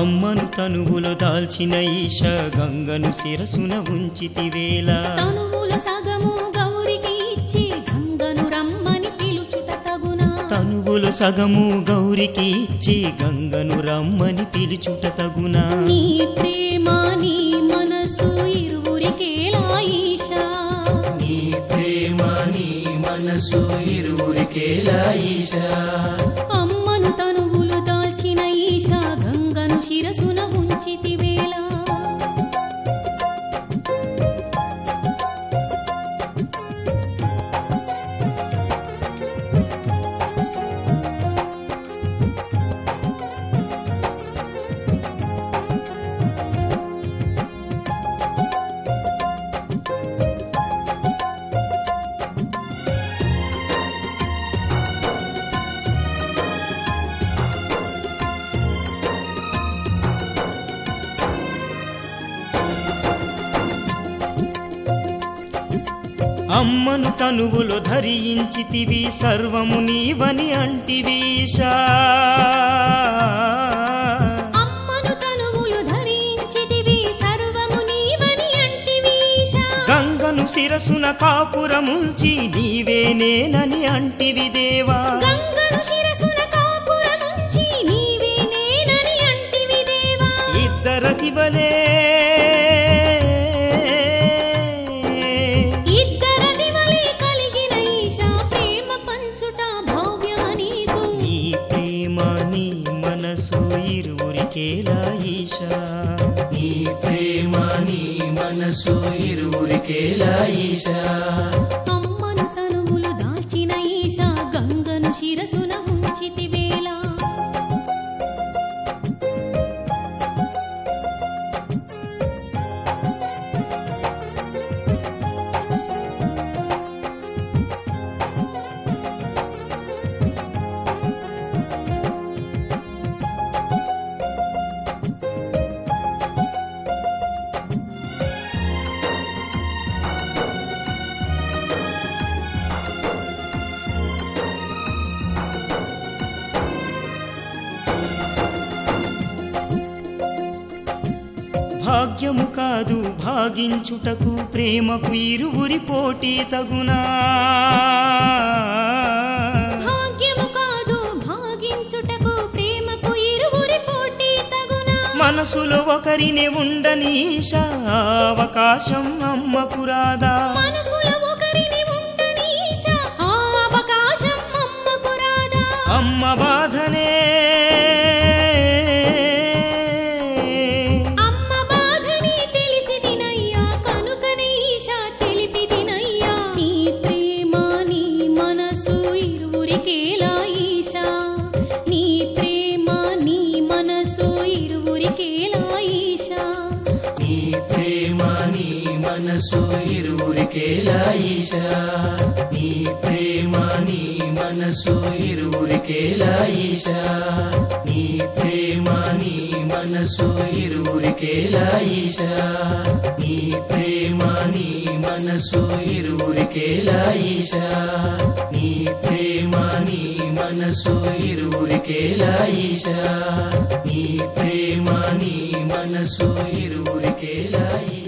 అమ్మను తనువులో దాల్చిన ఈశ గంగను శిరసున ఉంచితివేళ తనువుల సగము గౌరికి ఇచ్చి గంగను రమ్మని పిలుచుట తగునా తనువులు సగము గౌరికి ఇచ్చి గంగను రమ్మని పిలుచుట తగునా నీ ప్రేమ నీ మనసు ఇరువురికేలా ఈశా నీ ప్రేమ నీ మనసు ఇరువురికేలా ఈశా అమ్మను తనువులు దాల్చిన ఈశా గంగను శిరసున ఉంచితివేళ అమ్మను తనువులో ధరించితివి సర్వము నీవని అంటివీశా అమ్మను తనువులు ధరించితివి సర్వము నీవని అంటివీశా గంగను శిరసున కాపురముల్చి నీవేనేనని అంటివి దేవా గంగను శిరసున కాపురముంచి నీవే నేనని అంటివి దేవా ఇద్దరతివలే ఇద్దరది వలె కలిగిన ఈశా ప్రేమ పంచుట భవ్య నీకు నీ ప్రేమ నీ మనసు ఇరువురికేలా ఈశా నీ ప్రేమ నీ మనసు ఇరువురికేలా ఈశా అమ్మను తనువులు దాల్చిన ఈశా గంగను శిరసున ఉంచితివేళ భాగ్యము కాదు భాగించుటకు ప్రేమకు ఇరువురి పోటీ తగునా భాగ్యము కాదు భాగించుటకు ప్రేమకు ఇరువురి పోటీ తగునా మనసులో ఒకరిని ఉండని ఈశా అవకాశం అమ్మకు రాదా మనసులో ఒకరిని ఉండని ఈశా ఆ అవకాశం అమ్మకు రాదా అమ్మ బాధనే అమ్మ బాధని తెలిసిదినయ్యా కనుకనే ఈశా తెలిపిదినయ్యా నీ ప్రేమ నీ మనసు ఇరువురికేలా ఈశా నీ ప్రేమ నీ మనసు ఇరువురికేలా ఈశా నీ ప్రేమ నీ మనసు ఇరువురికేలా ఈశా నీ ప్రేమ నీ మనసు ఇరువురికేలా ఈశా నీ ప్రేమ నీ మనసు ఇరువురికేలా ఈశా నీ ప్రేమ నీ మనసు ఇరువురికేలా ఈశా నీ ప్రేమ నీ మనసు ఇరువురికేలా ఈశా నీ ప్రేమ నీ మనసు ఇరువురికేలా ఈశా